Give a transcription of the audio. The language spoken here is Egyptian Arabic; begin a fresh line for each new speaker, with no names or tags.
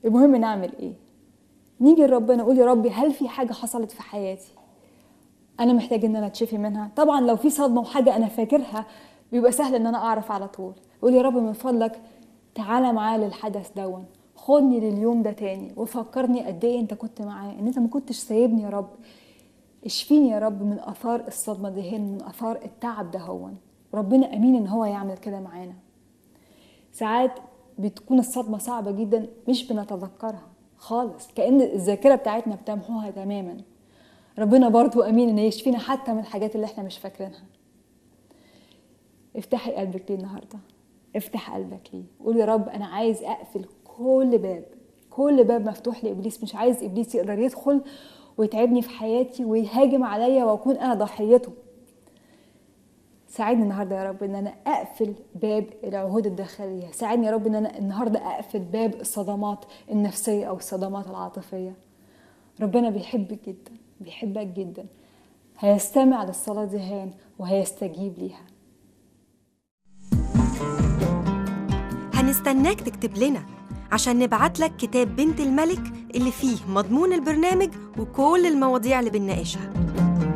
المهم نعمل ايه نيجي لربنا نقول يا ربي هل في حاجه حصلت في حياتي انا محتاج ان انا اتشفي منها طبعا لو في صدمه وحاجه انا فاكرها بيبقى سهل ان انا اعرف على طول قول يا رب من فضلك تعالى معايا للحدث دون خدني لليوم ده تاني وفكرني قد ايه انت كنت معايا ان انت ما كنتش سايبني يا رب اشفيني يا رب من اثار الصدمه دي من اثار التعب ده هون ربنا امين ان هو يعمل كده معانا ساعات بتكون الصدمه صعبه جدا مش بنتذكرها خالص كأن الذاكرة بتاعتنا بتمحوها تماما ربنا برضو أمين إن يشفينا حتى من الحاجات اللي احنا مش فاكرينها افتحي قلبك ليه النهاردة افتح قلبك ليه قول يا رب أنا عايز أقفل كل باب كل باب مفتوح لإبليس مش عايز إبليس يقدر يدخل ويتعبني في حياتي ويهاجم عليا وأكون أنا ضحيته ساعدني النهارده يا رب ان انا اقفل باب العهود الداخليه ساعدني يا رب ان انا النهارده اقفل باب الصدمات النفسيه او الصدمات العاطفيه ربنا بيحبك جدا بيحبك جدا هيستمع للصلاه دي هان وهيستجيب ليها
هنستناك تكتب لنا عشان نبعت لك كتاب بنت الملك اللي فيه مضمون البرنامج وكل المواضيع اللي بنناقشها